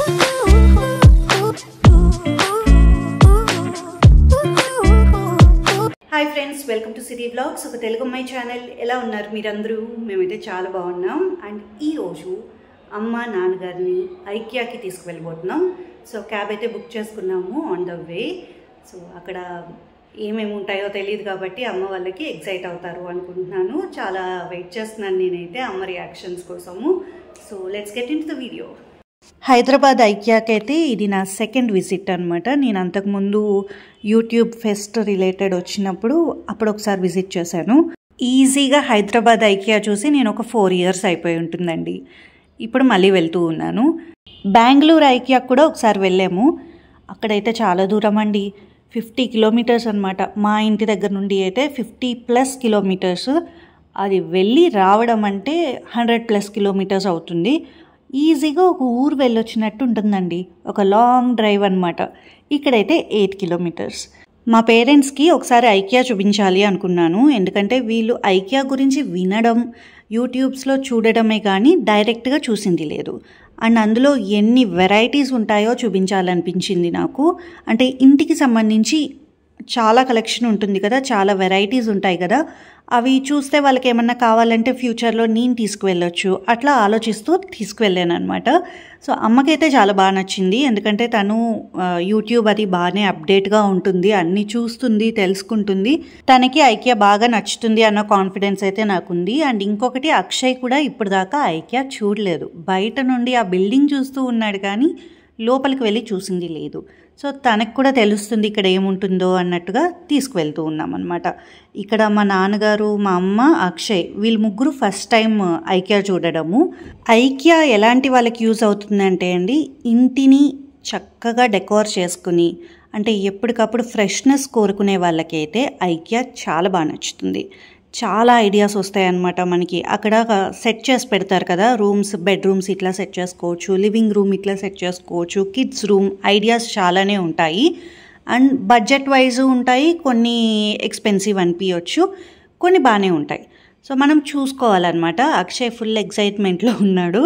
Hi friends welcome to city blogs ఒక తెలుగు అమ్మాయి channel ఎలా ఉన్నారు మీరందరూ మేమైతే చాలా బాగున్నాం అండ్ ఈ రోజు అమ్మ నాన్నగారిని ఐక్యాకి తీసుకువెళ్ళిపోతున్నాం సో క్యాబ్ అయితే బుక్ చేసుకున్నాము ఆన్ ద వే సో అక్కడ ఏమేమి ఉంటాయో తెలియదు కాబట్టి అమ్మ వాళ్ళకి ఎగ్జైట్ అవుతారు అనుకుంటున్నాను చాలా వెయిట్ చేస్తున్నాను నేనైతే అమ్మ రియాక్షన్స్ కోసము so let's get in the video Hyderabad ఐక్యాకి అయితే ఇది నా సెకండ్ విజిట్ అనమాట నేను అంతకుముందు యూట్యూబ్ ఫెస్ట్ రిలేటెడ్ వచ్చినప్పుడు అప్పుడు ఒకసారి విజిట్ చేశాను ఈజీగా హైదరాబాద్ ఐకియా చూసి నేను ఒక ఫోర్ ఇయర్స్ అయిపోయి ఉంటుందండి ఇప్పుడు మళ్ళీ వెళ్తూ ఉన్నాను బెంగళూరు ఐకియా కూడా ఒకసారి వెళ్ళాము అక్కడైతే చాలా దూరం అండి ఫిఫ్టీ కిలోమీటర్స్ అనమాట మా ఇంటి దగ్గర నుండి అయితే ఫిఫ్టీ ప్లస్ కిలోమీటర్స్ అది వెళ్ళి రావడం అంటే హండ్రెడ్ ప్లస్ కిలోమీటర్స్ అవుతుంది ఈజీగా ఒక ఊరు వెళ్ళొచ్చినట్టు ఉంటుందండి ఒక లాంగ్ డ్రైవ్ అనమాట ఇక్కడైతే ఎయిట్ కిలోమీటర్స్ మా పేరెంట్స్కి ఒకసారి ఐకియా చూపించాలి అనుకున్నాను ఎందుకంటే వీళ్ళు ఐకియా గురించి వినడం యూట్యూబ్స్లో చూడడమే కానీ డైరెక్ట్గా చూసింది లేదు అండ్ అందులో ఎన్ని వెరైటీస్ ఉంటాయో చూపించాలనిపించింది నాకు అంటే ఇంటికి సంబంధించి చాలా కలెక్షన్ ఉంటుంది కదా చాలా వెరైటీస్ ఉంటాయి కదా అవి చూస్తే వాళ్ళకి ఏమన్నా కావాలంటే ఫ్యూచర్లో నేను తీసుకువెళ్ళొచ్చు అట్లా ఆలోచిస్తూ తీసుకువెళ్ళాను అనమాట సో అమ్మకైతే చాలా బాగా నచ్చింది ఎందుకంటే తను యూట్యూబ్ అది బాగానే అప్డేట్గా ఉంటుంది అన్నీ చూస్తుంది తెలుసుకుంటుంది తనకి ఐక్య బాగా నచ్చుతుంది అన్న కాన్ఫిడెన్స్ అయితే నాకుంది అండ్ ఇంకొకటి అక్షయ్ కూడా ఇప్పుడు దాకా ఐక్య చూడలేదు బయట నుండి ఆ బిల్డింగ్ చూస్తూ ఉన్నాడు కానీ లోపలికి వెళ్ళి చూసింది లేదు సో తనకు కూడా తెలుస్తుంది ఇక్కడ ఏముంటుందో అన్నట్టుగా తీసుకువెళ్తూ ఉన్నాం అనమాట ఇక్కడ మా నాన్నగారు మా అమ్మ అక్షయ్ వీళ్ళు ముగ్గురు ఫస్ట్ టైం ఐక్యా చూడడము ఐక్యా ఎలాంటి వాళ్ళకి యూజ్ అవుతుందంటే అండి ఇంటిని చక్కగా డెకోర్ చేసుకుని అంటే ఎప్పటికప్పుడు ఫ్రెష్నెస్ కోరుకునే వాళ్ళకైతే ఐక్యా చాలా బాగా నచ్చుతుంది చాలా ఐడియాస్ వస్తాయి అన్నమాట మనకి అక్కడ సెట్ చేసి పెడతారు కదా రూమ్స్ బెడ్రూమ్స్ ఇట్లా సెట్ చేసుకోవచ్చు లివింగ్ రూమ్ ఇట్లా సెట్ చేసుకోవచ్చు కిడ్స్ రూమ్ ఐడియాస్ చాలానే ఉంటాయి అండ్ బడ్జెట్ వైజ్ ఉంటాయి కొన్ని ఎక్స్పెన్సివ్ అనిపించవచ్చు కొన్ని బాగానే ఉంటాయి సో మనం చూసుకోవాలన్నమాట అక్షయ్ ఫుల్ ఎగ్జైట్మెంట్లో ఉన్నాడు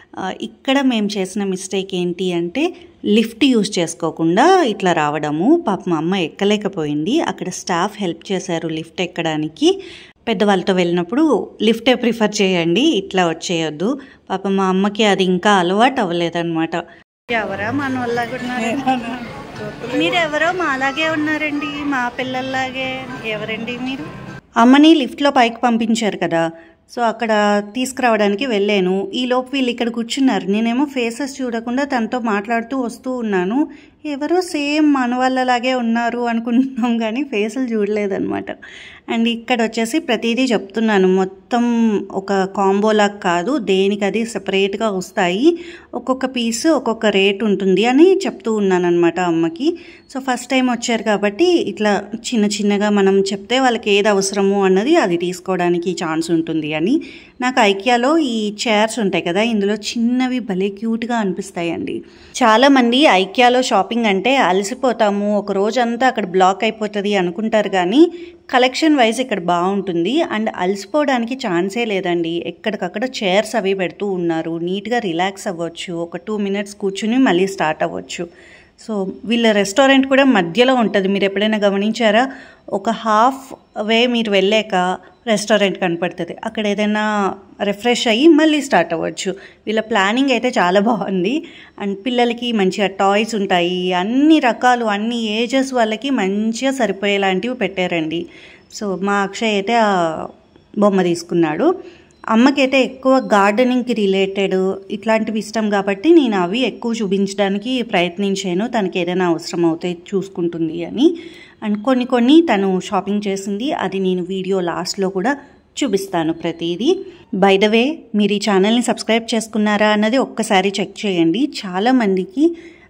ఇక్కడ మేము చేసిన మిస్టేక్ ఏంటి అంటే లిఫ్ట్ యూజ్ చేసుకోకుండా ఇట్లా రావడము పాప మా అమ్మ ఎక్కలేకపోయింది అక్కడ స్టాఫ్ హెల్ప్ చేశారు లిఫ్ట్ ఎక్కడానికి పెద్దవాళ్ళతో వెళ్ళినప్పుడు లిఫ్టే ప్రిఫర్ చేయండి ఇట్లా వచ్చేయొద్దు పాప మా అమ్మకి అది ఇంకా అలవాటు అవ్వలేదన్నమాట ఎవరా మన వాళ్ళగా మీరు ఎవరో మా అలాగే ఉన్నారండి మా పిల్లల్లాగే ఎవరండి మీరు అమ్మని లిఫ్ట్లో పైకి పంపించారు కదా సో అక్కడ తీసుకురావడానికి వెళ్ళాను ఈలోపు వీళ్ళు ఇక్కడ కూర్చున్నారు నేనేమో ఫేసెస్ చూడకుండా తనతో మాట్లాడుతూ వస్తూ ఉన్నాను ఎవరో సేమ్ మన వాళ్ళలాగే ఉన్నారు అనుకుంటున్నాం కానీ ఫేసులు చూడలేదన్నమాట అండ్ ఇక్కడ వచ్చేసి ప్రతిదీ చెప్తున్నాను మొత్తం ఒక కాంబోలాగా కాదు దేనికి అది సపరేట్గా వస్తాయి ఒక్కొక్క పీస్ ఒక్కొక్క రేట్ ఉంటుంది అని చెప్తూ ఉన్నాను అనమాట అమ్మకి సో ఫస్ట్ టైం వచ్చారు కాబట్టి ఇట్లా చిన్న చిన్నగా మనం చెప్తే వాళ్ళకి ఏది అవసరము అన్నది అది తీసుకోవడానికి ఛాన్స్ ఉంటుంది అని నాకు ఐకియాలో ఈ చైర్స్ ఉంటాయి కదా ఇందులో చిన్నవి భలే క్యూట్గా అనిపిస్తాయండి చాలామంది ఐకియాలో షాపింగ్ అంటే అలసిపోతాము ఒక రోజంతా అక్కడ బ్లాక్ అయిపోతుంది అనుకుంటారు కానీ కలెక్షన్ వైజ్ ఇక్కడ బాగుంటుంది అండ్ అలసిపోవడానికి ఛాన్సే లేదండి ఎక్కడికక్కడ చైర్స్ అవి పెడుతూ ఉన్నారు నీట్గా రిలాక్స్ అవ్వచ్చు ఒక టూ మినిట్స్ కూర్చుని మళ్ళీ స్టార్ట్ అవ్వచ్చు సో వీళ్ళ రెస్టారెంట్ కూడా మధ్యలో ఉంటుంది మీరు ఎప్పుడైనా గమనించారా ఒక హాఫ్ వే మీరు వెళ్ళాక రెస్టారెంట్ కనపడుతుంది అక్కడ ఏదైనా రిఫ్రెష్ అయ్యి మళ్ళీ స్టార్ట్ అవ్వచ్చు వీళ్ళ ప్లానింగ్ అయితే చాలా బాగుంది అండ్ పిల్లలకి మంచిగా టాయ్స్ ఉంటాయి అన్ని రకాలు అన్ని ఏజెస్ వాళ్ళకి మంచిగా సరిపోయేలాంటివి పెట్టారండి సో మా అక్షయ్ అయితే ఆ బొమ్మ తీసుకున్నాడు అమ్మకైతే ఎక్కువ గార్డెనింగ్కి రిలేటెడ్ ఇట్లాంటివి ఇష్టం కాబట్టి నేను అవి ఎక్కువ చూపించడానికి ప్రయత్నించాను తనకి ఏదైనా అవసరం అవుతే చూసుకుంటుంది అని అండ్ కొన్ని కొన్ని తను షాపింగ్ చేసింది అది నేను వీడియో లాస్ట్లో కూడా చూపిస్తాను ప్రతిదీ బై ద వే మీరు ఈ ఛానల్ని సబ్స్క్రైబ్ చేసుకున్నారా అన్నది ఒక్కసారి చెక్ చేయండి చాలామందికి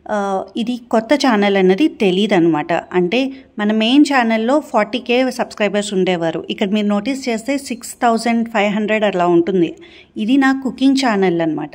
ఇది కొత్త ఛానల్ అన్నది తెలియదు అనమాట అంటే మన మెయిన్ ఛానల్లో ఫార్టీ కే సబ్స్క్రైబర్స్ ఉండేవారు ఇక్కడ మీరు నోటీస్ చేస్తే సిక్స్ థౌజండ్ ఫైవ్ హండ్రెడ్ అలా ఉంటుంది ఇది నా కుకింగ్ ఛానల్ అనమాట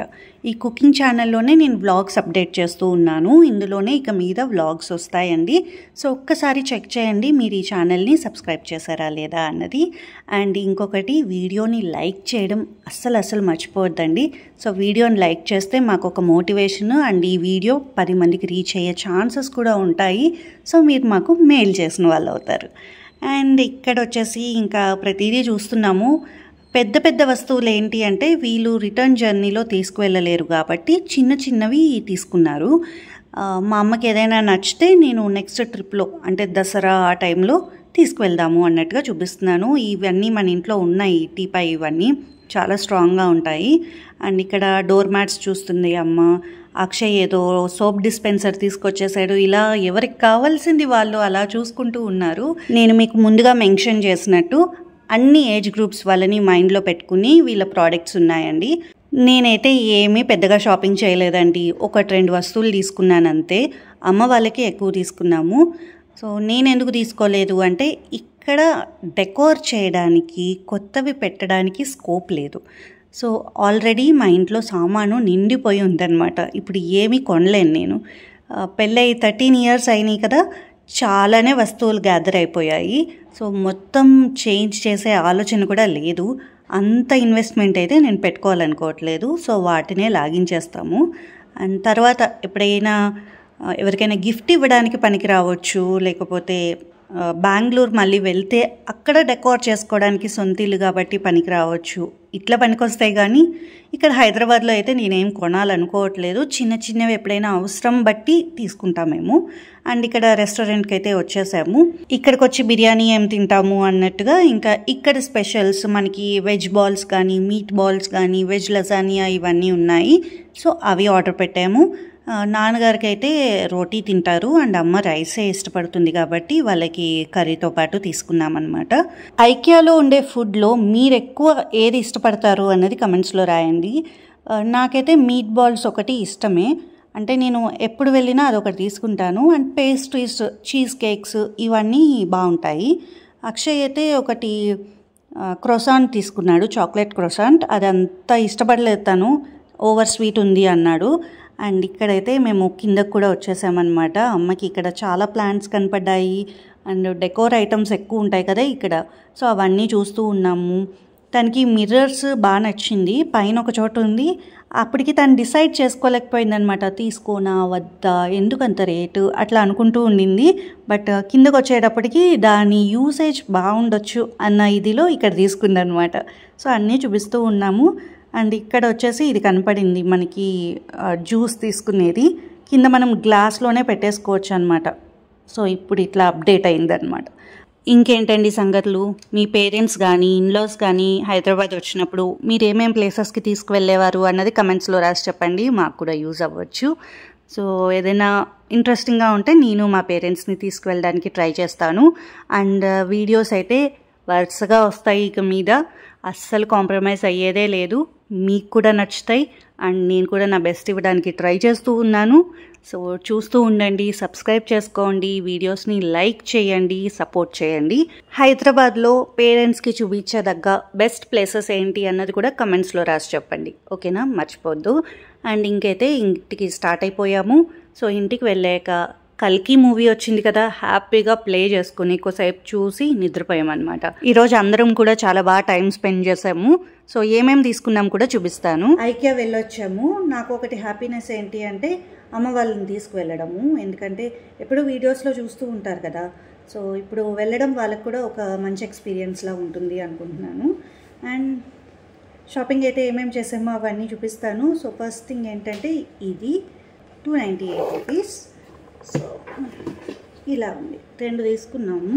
ఈ కుకింగ్ ఛానల్లోనే నేను వ్లాగ్స్ అప్డేట్ చేస్తూ ఉన్నాను ఇందులోనే ఇక మీద వ్లాగ్స్ వస్తాయండి సో ఒక్కసారి చెక్ చేయండి మీరు ఈ ఛానల్ని సబ్స్క్రైబ్ చేశారా లేదా అన్నది అండ్ ఇంకొకటి వీడియోని లైక్ చేయడం అస్సలు అస్సలు మర్చిపోవద్దండి సో వీడియోని లైక్ చేస్తే మాకు ఒక మోటివేషన్ అండ్ ఈ వీడియో పది మందికి రీచ్ అయ్యే ఛాన్సెస్ కూడా ఉంటాయి సో మీరు మాకు మెయిల్ చేసిన వాళ్ళు అవుతారు అండ్ ఇక్కడ వచ్చేసి ఇంకా ప్రతిదీ చూస్తున్నాము పెద్ద పెద్ద వస్తువులు ఏంటి అంటే వీళ్ళు రిటర్న్ జర్నీలో తీసుకువెళ్ళలేరు కాబట్టి చిన్న చిన్నవి తీసుకున్నారు ఆ, మా అమ్మకి ఏదైనా నచ్చితే నేను నెక్స్ట్ ట్రిప్లో అంటే దసరా ఆ టైంలో తీసుకువెళ్దాము అన్నట్టుగా చూపిస్తున్నాను ఇవన్నీ మన ఇంట్లో ఉన్నాయి టీపై ఇవన్నీ చాలా స్ట్రాంగ్గా ఉంటాయి అండ్ ఇక్కడ డోర్ మ్యాట్స్ చూస్తుంది అమ్మ అక్షయ్ ఏదో సోప్ డిస్పెన్సర్ తీసుకొచ్చేసాడు ఇలా ఎవరికి కావాల్సింది వాళ్ళు అలా చూసుకుంటూ ఉన్నారు నేను మీకు ముందుగా మెన్షన్ చేసినట్టు అన్ని ఏజ్ గ్రూప్స్ వాళ్ళని మైండ్లో పెట్టుకుని వీళ్ళ ప్రోడక్ట్స్ ఉన్నాయండి నేనైతే ఏమీ పెద్దగా షాపింగ్ చేయలేదండి ఒకటి రెండు వస్తువులు తీసుకున్నాను అంతే అమ్మ వాళ్ళకి ఎక్కువ తీసుకున్నాము సో నేను ఎందుకు తీసుకోలేదు అంటే ఇక్కడ డెకోర్ చేయడానికి కొత్తవి పెట్టడానికి స్కోప్ లేదు సో ఆల్రెడీ మా ఇంట్లో సామాను నిండిపోయి ఉందన్నమాట ఇప్పుడు ఏమీ కొనలేను నేను ఆ, పెళ్ళై థర్టీన్ ఇయర్స్ అయినాయి కదా చాలానే వస్తువులు గ్యాదర్ అయిపోయాయి సో మొత్తం చేంజ్ చేసే ఆలోచన కూడా లేదు అంత ఇన్వెస్ట్మెంట్ అయితే నేను పెట్టుకోవాలనుకోవట్లేదు సో వాటినే లాగించేస్తాము అండ్ తర్వాత ఎప్పుడైనా ఆ, ఎవరికైనా గిఫ్ట్ ఇవ్వడానికి పనికి రావచ్చు లేకపోతే ఆ, బెంగళూరు మళ్ళీ వెళ్తే అక్కడ డెకోర్ చేసుకోవడానికి సొంత ఇల్లు కాబట్టి పనికి రావచ్చు ఇట్లా పనికొస్తాయి కానీ ఇక్కడ హైదరాబాద్లో అయితే నేనేం కొనాలనుకోవట్లేదు చిన్న చిన్నవి ఎప్పుడైనా అవసరం బట్టి తీసుకుంటామేమో అండ్ ఇక్కడ రెస్టారెంట్కి అయితే వచ్చేసాము ఇక్కడికి వచ్చి బిర్యానీ ఏం తింటాము అన్నట్టుగా ఇంకా ఇక్కడ స్పెషల్స్ మనకి వెజ్ బాల్స్ కానీ మీట్ బాల్స్ కానీ వెజ్ లజానియా ఇవన్నీ ఉన్నాయి సో అవి ఆర్డర్ పెట్టాము ఆ, నాన్నగారికి అయితే రోటీ తింటారు అండ్ అమ్మ రైసే ఇష్టపడుతుంది కాబట్టి వాళ్ళకి కర్రీతో పాటు తీసుకున్నామన్నమాట ఐకియాలో ఉండే ఫుడ్లో మీరు ఎక్కువ ఏది ఇష్టపడతారు అన్నది కమెంట్స్లో రాయండి ఆ, నాకైతే మీట్ బాల్స్ ఒకటి ఇష్టమే అంటే నేను ఎప్పుడు వెళ్ళినా అదొకటి తీసుకుంటాను అండ్ పేస్ట్రీస్ చీజ్ కేక్స్ ఇవన్నీ బాగుంటాయి అక్షయ్ అయితే ఒకటి క్రొసాంట్ తీసుకున్నాడు చాక్లెట్ క్రొసాంట్ అది అంత ఇష్టపడలేదు తను ఓవర్ స్వీట్ ఉంది అన్నాడు అండ్ ఇక్కడైతే మేము కిందకు కూడా వచ్చేసామన్నమాట అమ్మకి ఇక్కడ చాలా ప్లాంట్స్ కనపడ్డాయి అండ్ డెకోర్ ఐటమ్స్ ఎక్కువ ఉంటాయి కదా ఇక్కడ సో అవన్నీ చూస్తూ ఉన్నాము తనకి మిర్రర్స్ బాగా నచ్చింది పైన ఒక చోట ఉంది అప్పటికి తను డిసైడ్ చేసుకోలేకపోయిందనమాట తీసుకోనా వద్దా ఎందుకంత రేటు అట్లా అనుకుంటూ ఉండింది బట్ కిందకు వచ్చేటప్పటికి దాని యూసేజ్ బాగుండొచ్చు అన్న ఇదిలో ఇక్కడ తీసుకుందనమాట సో అన్నీ చూపిస్తూ ఉన్నాము అండ్ ఇక్కడ వచ్చేసి ఇది కనపడింది మనకి జ్యూస్ తీసుకునేది కింద మనం గ్లాస్లోనే పెట్టేసుకోవచ్చు అనమాట సో ఇప్పుడు ఇట్లా అప్డేట్ అయిందనమాట ఇంకేంటండి సంగతులు మీ పేరెంట్స్ కానీ ఇన్లాస్ కానీ హైదరాబాద్ వచ్చినప్పుడు మీరు ఏమేం ప్లేసెస్కి తీసుకువెళ్ళేవారు అన్నది కమెంట్స్లో రాసి చెప్పండి మాకు కూడా యూజ్ అవ్వచ్చు సో ఏదైనా ఇంట్రెస్టింగ్గా ఉంటే నేను మా పేరెంట్స్ని తీసుకువెళ్ళడానికి ట్రై చేస్తాను అండ్ వీడియోస్ అయితే వరుసగా వస్తాయి ఇక మీద అస్సలు కాంప్రమైజ్ అయ్యేదే లేదు మీకు కూడా నచ్చుతాయి అండ్ నేను కూడా నా బెస్ట్ ఇవ్వడానికి ట్రై చేస్తూ ఉన్నాను సో చూస్తూ ఉండండి సబ్స్క్రైబ్ చేసుకోండి వీడియోస్ని లైక్ చేయండి సపోర్ట్ చేయండి హైదరాబాద్లో పేరెంట్స్కి చూపించదగ్గ బెస్ట్ ప్లేసెస్ ఏంటి అన్నది కూడా కమెంట్స్లో రాసి చెప్పండి ఓకేనా మర్చిపోద్దు అండ్ ఇంకైతే ఇంటికి స్టార్ట్ అయిపోయాము సో ఇంటికి వెళ్ళాక కల్కి మూవీ వచ్చింది కదా హ్యాపీగా ప్లే చేసుకుని ఎక్కువసేపు చూసి నిద్రపోయామన్నమాట ఈరోజు అందరం కూడా చాలా బాగా టైం స్పెండ్ చేసాము సో ఏమేమి తీసుకున్నాం కూడా చూపిస్తాను ఐక్యా వెళ్ళొచ్చాము నాకు ఒకటి హ్యాపీనెస్ ఏంటి అంటే అమ్మ వాళ్ళని తీసుకువెళ్ళడము ఎందుకంటే ఎప్పుడు వీడియోస్లో చూస్తూ ఉంటారు కదా సో ఇప్పుడు వెళ్ళడం వాళ్ళకు కూడా ఒక మంచి ఎక్స్పీరియన్స్లా ఉంటుంది అనుకుంటున్నాను అండ్ షాపింగ్ అయితే ఏమేమి చేసామో అవన్నీ చూపిస్తాను సో ఫస్ట్ థింగ్ ఏంటంటే ఇది two ninety eight rupees so ఇలా ఉంది రెండు తీసుకున్నాము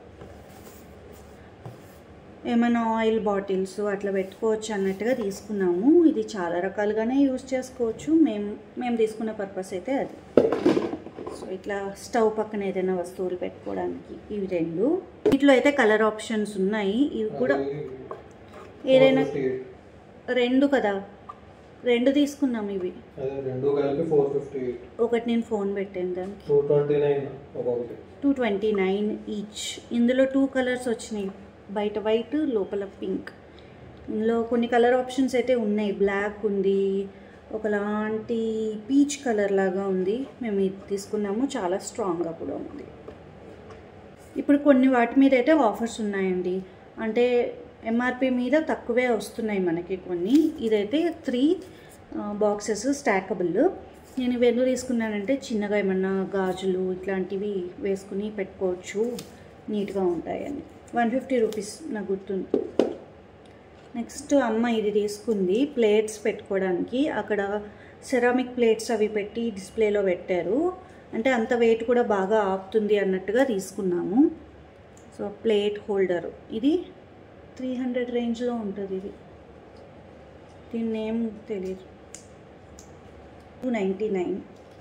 ఏమైనా ఆయిల్ బాటిల్స్ అట్లా పెట్టుకోవచ్చు అన్నట్టుగా తీసుకున్నాము ఇది చాలా రకాలుగానే యూజ్ చేసుకోవచ్చు మేము మేము తీసుకున్న పర్పస్ అయితే అది సో ఇట్లా స్టవ్ పక్కన ఏదైనా వస్తువులు పెట్టుకోవడానికి ఇవి రెండు వీటిలో అయితే కలర్ ఆప్షన్స్ ఉన్నాయి ఇవి కూడా ఏదైనా రెండు కదా రెండు తీసుకున్నాం ఇవి అదే రెండు కలిపి ఫోర్ ఫిఫ్టీ ఎయిట్ ఒకటి నేను ఫోన్ పెట్టాను దానికి టూ ట్వంటీ నైన్ ఒక్కొక్కటి టూ ట్వంటీ నైన్ ఈచ్ ఇందులో టూ కలర్స్ వచ్చినాయి బయట వైట్ లోపల పింక్ ఇందులో కొన్ని కలర్ ఆప్షన్స్ అయితే ఉన్నాయి బ్లాక్ ఉంది ఒకలాంటి పీచ్ కలర్ లాగా ఉంది మేము ఇది తీసుకున్నాము చాలా స్ట్రాంగ్గా కూడా ఉంది ఇప్పుడు కొన్ని వాటి మీద అయితే ఆఫర్స్ ఉన్నాయండి అంటే ఎంఆర్పి మీద తక్కువే వస్తున్నాయి మనకి కొన్ని ఇదైతే త్రీ బాక్సెస్ స్టాకబుల్ నేను ఇవి ఎందుకు తీసుకున్నానంటే చిన్నగా ఏమన్నా గాజులు ఇట్లాంటివి వేసుకుని పెట్టుకోవచ్చు నీట్గా ఉంటాయని వన్ ఫిఫ్టీ రూపీస్ నాకు గుర్తుంది నెక్స్ట్ అమ్మ ఇది తీసుకుంది ప్లేట్స్ పెట్టుకోవడానికి అక్కడ సెరామిక్ ప్లేట్స్ అవి పెట్టి డిస్ప్లేలో పెట్టారు అంటే అంత వెయిట్ కూడా బాగా ఆపుతుంది అన్నట్టుగా తీసుకున్నాము సో ప్లేట్ హోల్డర్ ఇది త్రీ హండ్రెడ్ రేంజ్లో ఉంటుంది ఇది దీని నేమ్ తెలియదు టూ నైంటీ నైన్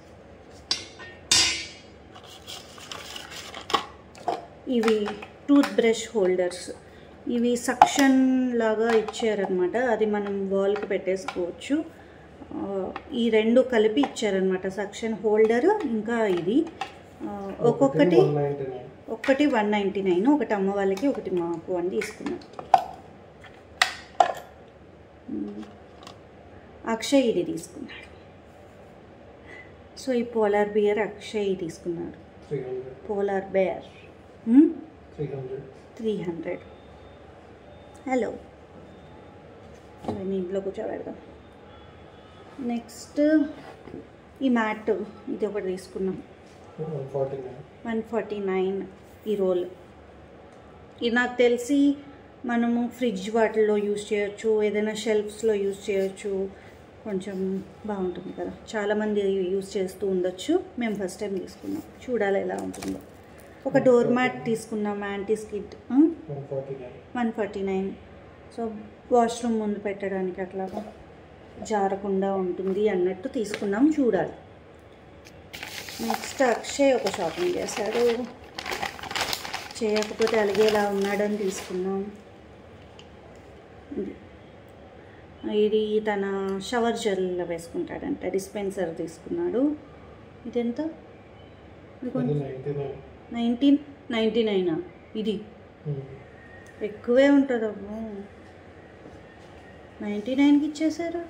ఇవి టూత్ బ్రష్ హోల్డర్స్ ఇవి సక్షన్ లాగా ఇచ్చారనమాట అది మనం వాల్కి పెట్టేసుకోవచ్చు ఆ, ఈ రెండు కలిపి ఇచ్చారనమాట సక్షన్ హోల్డర్ ఇంకా ఇది ఆ, ఒక్కొక్కటి వన్ నైంటీ నైన్ ఒకటి వన్ నైంటీ నైన్ ఒకటి అమ్మ వాళ్ళకి ఒకటి మాకు అని తీసుకున్నాం మ్మ్. అక్షయ్ ఇది తీసుకున్నాడు సో ఈ పోలార్ బియర్ అక్షయ్ తీసుకున్నాడు three hundred polar bear three hundred three hundred hello నేను ఇంట్లో కూర్చోబెడదాం నెక్స్ట్ ఈ మ్యాట్ ఇది ఒకటి తీసుకున్నాం one forty nine one forty nine ఈ రోల్ ఇది నాకు తెలిసి మనము ఫ్రిడ్జ్ వాటిల్లో యూజ్ చేయొచ్చు ఏదైనా షెల్ఫ్స్లో యూజ్ చేయొచ్చు కొంచెం బాగుంటుంది కదా చాలామంది యూజ్ చేస్తూ ఉండొచ్చు మేము ఫస్ట్ టైం తీసుకున్నాం చూడాలి ఎలా ఉంటుందో ఒక డోర్ మ్యాట్ తీసుకున్నాం anti skid one forty nine one forty nine so washroom ముందు పెట్టడానికి అట్లాగా జారకుండా ఉంటుంది అన్నట్టు తీసుకున్నాం చూడాలి నెక్స్ట్ అక్షయ్ ఒక షాపింగ్ చేశాడు చేయకపోతే అలిగేలా ఉన్నాడని తీసుకున్నాం ఇది. ఇది తన షవర్ జెల్ వేసుకుంటాడంట డిస్పెన్సర్ తీసుకున్నాడు ఇదెంత ఇది అది కొంచెం నైంటీ నైన్ నైన్టీన్ నైంటీ నైనా ఇది ఎక్కువే ఉంటుంది అమ్మో నైంటీ నైన్కి ఇచ్చేసారు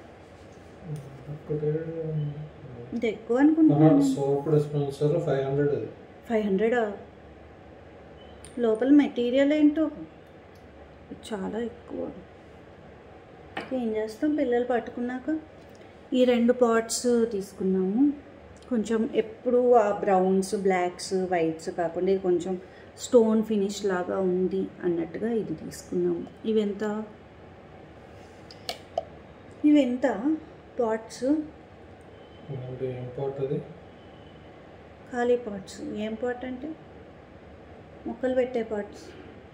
ఇది ఎక్కువ అనుకుంటున్నాను సోప్ డిస్పెన్సర్ ఫైవ్ హండ్రెడ్ అది ఫైవ్ హండ్రెడా లోపల మెటీరియల్ ఏంటో ఇది చాలా ఎక్కువ ఏం చేస్తాం పిల్లలు పట్టుకున్నాక ఈ రెండు పాట్స్ తీసుకున్నాము కొంచెం ఎప్పుడు ఆ బ్రౌన్స్ బ్లాక్స్ వైట్స్ కాకుండా ఇది కొంచెం స్టోన్ ఫినిష్ లాగా ఉంది అన్నట్టుగా ఇది తీసుకున్నాము ఇవెంత ఇవెంత పాట్స్ అంటే ఏం పాట్ అది ఖాళీ పార్ట్స్ ఏం పార్ట్ అంటే మొక్కలు పెట్టే పార్ట్స్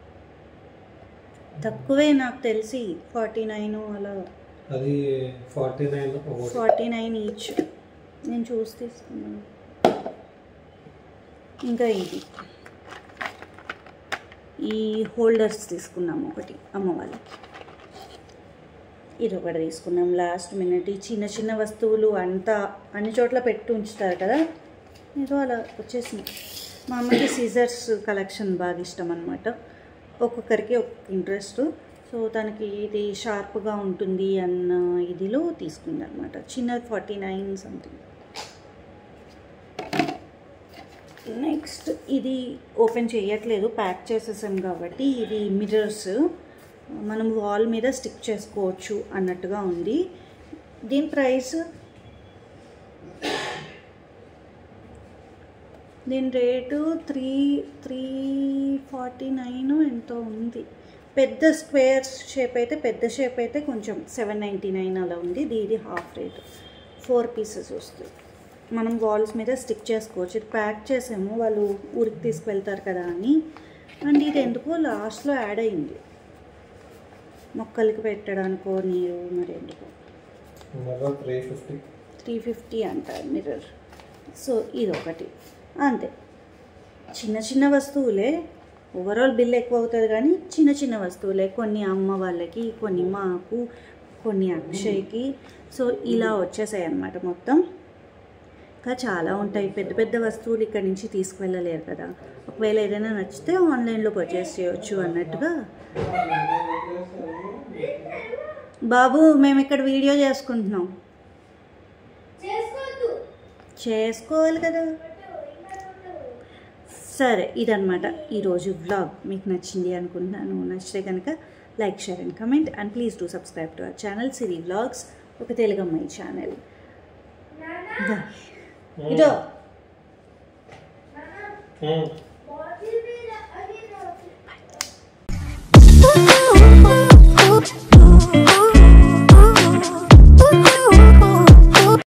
తక్కువే నాకు తెలిసి ఫార్టీ నైన్ అలా అది ఫార్టీ నైన్ ఒకటి ఫార్టీ నైన్ ఈచ్ నేను చూసి తీసుకున్నాను ఇంకా ఇది ఈ హోల్డర్స్ తీసుకున్నాము ఒకటి అమ్మ వాళ్ళకి ఇది ఒకటి తీసుకున్నాం లాస్ట్ మినిట్ ఈ చిన్న చిన్న వస్తువులు అంతా అన్ని చోట్ల పెట్టి ఉంచుతారు కదా ఏదో అలా వచ్చేసింది మా అమ్మకి సీజర్స్ కలెక్షన్ బాగా ఇష్టం అనమాట ఒక్కొక్కరికి ఒక్కొక్క ఇంట్రెస్ట్ సో తనకి ఇది షార్ప్గా ఉంటుంది అన్న ఇదిలో తీసుకుంది అనమాట చిన్న ఫార్టీ నైన్ సంథింగ్ నెక్స్ట్ ఇది ఓపెన్ చేయట్లేదు ప్యాక్ చేసేసాం కాబట్టి ఇది మిర్రర్స్ మనం వాల్ మీద స్టిక్ చేసుకోవచ్చు అన్నట్టుగా ఉంది దీని ప్రైస్ దీని rate three three forty nine ఎంతో ఉంది పెద్ద స్క్వేర్ షేప్ అయితే పెద్ద షేప్ అయితే కొంచెం సెవెన్ నైంటీ నైన్ అలా ఉంది దీది హాఫ్ రేట్ ఫోర్ పీసెస్ వస్తుంది మనం వాల్స్ మీద స్టిక్ చేసుకోవచ్చు ఇది ప్యాక్ చేసాము వాళ్ళు ఊరికి తీసుకువెళ్తారు కదా అని అండ్ ఇది ఎందుకో లాస్ట్లో యాడ్ అయింది మొక్కలకి పెట్టడానికో నీరు మరి ఎందుకో మళ్ళీ త్రీ ఫిఫ్టీ త్రీ ఫిఫ్టీ అంటారు మిర్రర్ సో ఇది ఒకటి అంతే చిన్న చిన్న వస్తువులే ఓవరాల్ బిల్ ఎక్కువ అవుతుంది కానీ చిన్న చిన్న వస్తువులే కొన్ని అమ్మ వాళ్ళకి కొన్ని మాకు కొన్ని అక్షయ్కి సో ఇలా వచ్చేసాయి అన్నమాట మొత్తం ఇంకా చాలా ఉంటాయి పెద్ద పెద్ద వస్తువులు ఇక్కడ నుంచి తీసుకువెళ్ళలేరు కదా ఒకవేళ ఏదైనా నచ్చితే ఆన్లైన్లో పర్చేస్ చేయొచ్చు అన్నట్టుగా బాబు మేము ఇక్కడ వీడియో చేసుకుంటున్నాం చేసుకోవాలి కదా సరే ఇదనమాట ఈరోజు వ్లాగ్ మీకు నచ్చింది అనుకుంటున్నాను నచ్చితే కనుక like share and comment and please do subscribe to our channel Siri vlogs ఒక తెలుగు అమ్మాయి ఛానల్ ఇదో ఉమ్. Ooh, ooh, ooh, ooh.